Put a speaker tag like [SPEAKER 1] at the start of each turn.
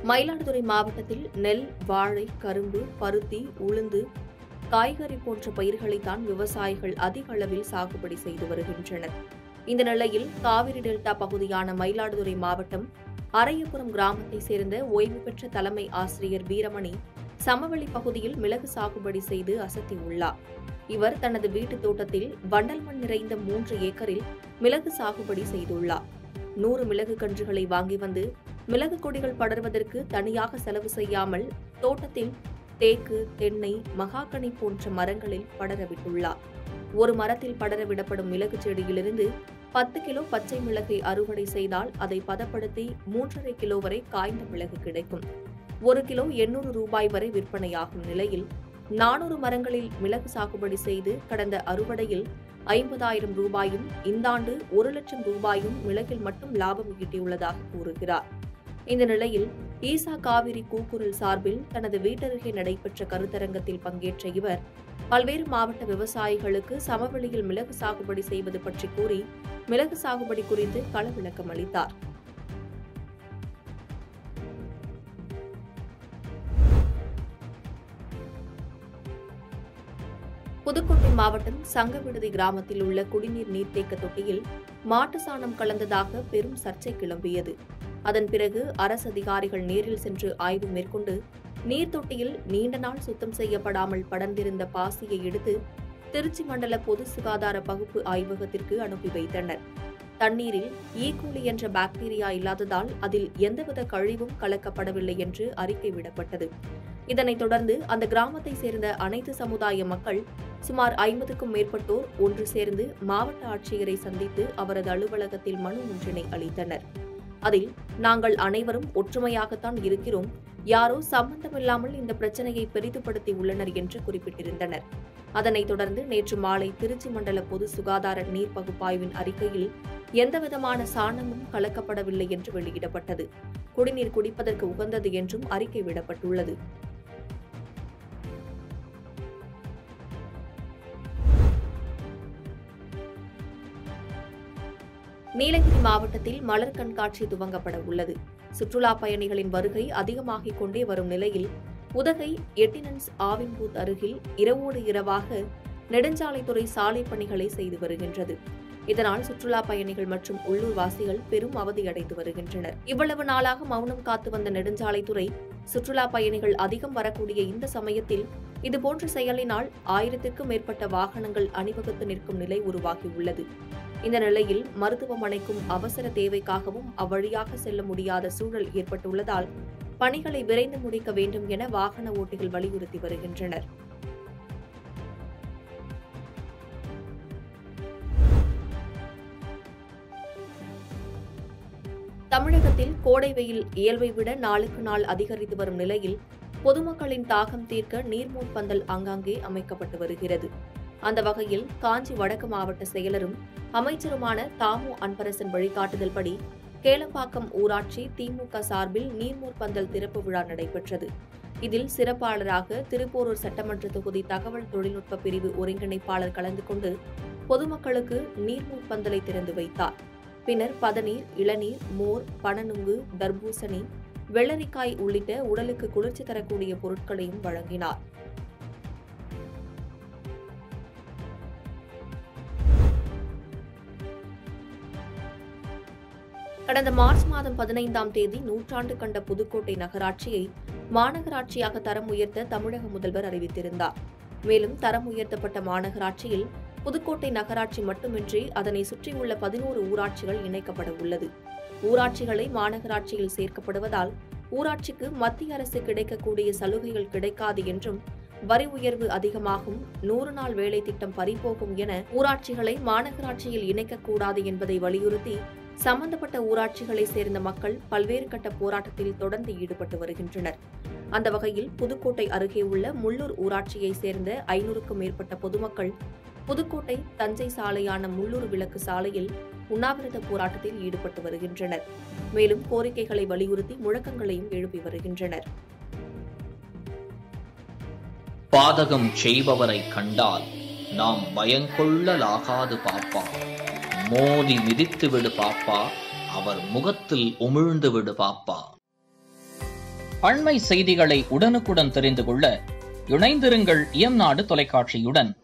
[SPEAKER 1] மயிலாடுதுறை மாவட்டத்தில் நெல் வாழை கரும்பு பருத்தி உளுந்து காய்கறி போன்ற பயிர்களைத்தான் விவசாயிகள் அதிக அளவில் சாகுபடி செய்து வருகின்றனர் இந்த நிலையில் காவிரி டெல்டா பகுதியான மயிலாடுதுறை மாவட்டம் அரையபுரம் கிராமத்தை சேர்ந்த ஓய்வு பெற்ற தலைமை ஆசிரியர் வீரமணி சமவெளி பகுதியில் மிளகு சாகுபடி செய்து அசத்தியுள்ளார் இவர் தனது வீட்டுத் தோட்டத்தில் வண்டல் மண் நிறைந்த மூன்று ஏக்கரில் மிளகு சாகுபடி செய்துள்ளார் நூறு மிளகு கன்றுகளை வாங்கி வந்து மிளகு கொடிகள் படர்வதற்கு தனியாக செலவு செய்யாமல் தோட்டத்தில் தேக்கு தென்னை மகாக்கனி போன்ற மரங்களில் படரவிட்டுள்ளார் ஒரு மரத்தில் படரவிடப்படும் மிளகு செடியிலிருந்து பத்து கிலோ பச்சை மிளகை அறுவடை செய்தால் அதை பதப்படுத்தி மூன்றரை கிலோ வரை காய்ந்த மிளகு கிடைக்கும் ஒரு கிலோ எண்ணூறு ரூபாய் வரை விற்பனையாகும் நிலையில் நானூறு மரங்களில் மிளகு சாகுபடி செய்து கடந்த அறுவடையில் ஐம்பதாயிரம் ரூபாயும் இந்த ஆண்டு ஒரு லட்சம் ரூபாயும் மிளகில் மட்டும் லாபம் ஈட்டியுள்ளதாக கூறுகிறார் இந்த நிலையில் ஈசா காவிரி கூக்குரல் சார்பில் தனது வீட்டருகே நடைபெற்ற கருத்தரங்கத்தில் பங்கேற்ற இவர் பல்வேறு மாவட்ட விவசாயிகளுக்கு சமவெளியில் மிளகு சாகுபடி செய்வது பற்றி கூறி மிளகு சாகுபடி குறித்து கள விளக்கம் அளித்தார் புதுக்கோட்டை மாவட்டம் சங்கவிடுதி கிராமத்தில் உள்ள குடிநீர் நீர்த்தேக்க தொட்டியில் மாட்டு சாணம் கலந்ததாக பெரும் சர்ச்சை கிளம்பியது அதன் பிறகு அரசு அதிகாரிகள் நேரில் சென்று ஆய்வு மேற்கொண்டு நீர் தொட்டியில் நீண்ட நாள் சுத்தம் செய்யப்படாமல் படர்ந்திருந்த பாசியை எடுத்து திருச்சி மண்டல பொது சுகாதார பகுப்பு ஆய்வகத்திற்கு அனுப்பி வைத்தனர் தண்ணீரில் ஈகோலி என்ற பாக்டீரியா இல்லாததால் அதில் எந்தவித கழிவும் கலக்கப்படவில்லை என்று அறிக்கை விடப்பட்டது இதனைத் தொடர்ந்து அந்த கிராமத்தை சேர்ந்த அனைத்து சமுதாய மக்கள் சுமார் ஐம்பதுக்கும் மேற்பட்டோர் ஒன்று சேர்ந்து மாவட்ட ஆட்சியரை சந்தித்து அவரது அலுவலகத்தில் மனு ஒன்றினை அளித்தனர் அதில் நாங்கள் அனைவரும் ஒற்றுமையாகத்தான் இருக்கிறோம் யாரோ சம்பந்தமில்லாமல் இந்த பிரச்சனையை பெரிதுபடுத்தி உள்ளனர் என்று குறிப்பிட்டிருந்தனர் அதனைத் தொடர்ந்து நேற்று மாலை திருச்சி மண்டல பொது சுகாதார நீர் பகுப்பாய்வின் அறிக்கையில் எந்தவிதமான சாணமும் கலக்கப்படவில்லை என்று வெளியிடப்பட்டது குடிநீர் குடிப்பதற்கு உகந்தது என்றும் அறிக்கை விடப்பட்டுள்ளது நீலகிரி மாவட்டத்தில் மலர் கண்காட்சி துவங்கப்பட உள்ளது சுற்றுலா பயணிகளின் வருகை அதிகமாகிக் கொண்டே வரும் நிலையில் உதகை எட்டினன்ஸ் ஆவின்பூத் அருகில் இரவோடு இரவாக நெடுஞ்சாலைத்துறை சாலை பணிகளை செய்து வருகின்றது இதனால் சுற்றுலா பயணிகள் மற்றும் உள்ளூர் வாசிகள் பெரும் அவதியடைந்து வருகின்றனர் இவ்வளவு நாளாக மௌனம் காத்து வந்த நெடுஞ்சாலைத்துறை சுற்றுலா பயணிகள் அதிகம் வரக்கூடிய இந்த சமயத்தில் இதுபோன்ற செயலினால் ஆயிரத்திற்கும் மேற்பட்ட வாகனங்கள் அணிவகுத்து நிற்கும் நிலை உருவாகியுள்ளது இந்த நிலையில் மருத்துவமனைக்கும் அவசர தேவைக்காகவும் அவ்வழியாக செல்ல முடியாத சூழல் ஏற்பட்டுள்ளதால் பணிகளை விரைந்து முடிக்க வேண்டும் என வாகன ஓட்டிகள் வலியுறுத்தி வருகின்றனர் தமிழகத்தில் கோடை வெயில் இயல்பை விட நாளுக்கு நாள் அதிகரித்து வரும் நிலையில் பொதுமக்களின் தாகம் தீர்க்க நீர்மூர் பந்தல் ஆங்காங்கே அமைக்கப்பட்டு வருகிறது அந்த வகையில் காஞ்சி வடக்கு மாவட்ட செயலரும் அமைச்சருமான தாமு அன்பரசன் வழிகாட்டுதல்படி கேளம்பாக்கம் ஊராட்சி திமுக சார்பில் நீர்மூர் பந்தல் திறப்பு விழா நடைபெற்றது இதில் சிறப்பாளராக திருப்போரூர் சட்டமன்ற தொகுதி தகவல் தொழில்நுட்ப பிரிவு ஒருங்கிணைப்பாளர் கலந்து கொண்டு பொதுமக்களுக்கு நீர்மூர் பந்தலை திறந்து வைத்தார் பின்னர் பதநீர் இளநீர் மோர் பனநுங்கு தர்பூசணி வெள்ளரிக்காய் உள்ளிட்ட உடலுக்கு குளிர்ச்சி தரக்கூடிய பொருட்களையும் வழங்கினார் கடந்த மார்ச் மாதம் பதினைந்தாம் தேதி நூற்றாண்டு கண்ட புதுக்கோட்டை நகராட்சியை மாநகராட்சியாக தரம் உயர்த்த தமிழக முதல்வர் அறிவித்திருந்தார் மேலும் தரம் உயர்த்தப்பட்ட மாநகராட்சியில் புதுக்கோட்டை நகராட்சி மட்டுமின்றி அதனை சுற்றியுள்ள பதினோரு ஊராட்சிகள் இணைக்கப்பட உள்ளது ஊராட்சிகளை மாநகராட்சியில் சேர்க்கப்படுவதால் ஊராட்சிக்கு மத்திய அரசு கிடைக்கக்கூடிய சலுகைகள் கிடைக்காது என்றும் வரி உயர்வு அதிகமாகும் நூறு நாள் வேலை திட்டம் பறிபோகும் என ஊராட்சிகளை மாநகராட்சியில் இணைக்கக்கூடாது என்பதை வலியுறுத்தி சம்பந்தப்பட்ட ஊராட்சிகளை சேர்ந்த மக்கள் பல்வேறு கட்ட போராட்டத்தில் தொடர்ந்து ஈடுபட்டு வருகின்றனர் அந்த வகையில் புதுக்கோட்டை அருகே உள்ள முள்ளூர் ஊராட்சியை சேர்ந்த ஐநூறுக்கும் மேற்பட்ட பொதுமக்கள் புதுக்கோட்டை தஞ்சை சாலையான முள்ளூர் விளக்கு சாலையில் உண்ணாவிரத போராட்டத்தில் ஈடுபட்டு வருகின்றனர் மேலும் கோரிக்கைகளை வலியுறுத்தி முழக்கங்களையும் எழுப்பி வருகின்றனர்
[SPEAKER 2] பாதகம் செய்பவரை கண்டால் நாம் பயங்கொள்ளலாகாது பாப்பா மோதி மிதித்து விடு பாப்பா அவர் முகத்தில் உமிழ்ந்து விடு பாப்பா அண்மை செய்திகளை உடனுக்குடன் தெரிந்து கொள்ள இணைந்திருங்கள் இயம்நாடு தொலைக்காட்சியுடன்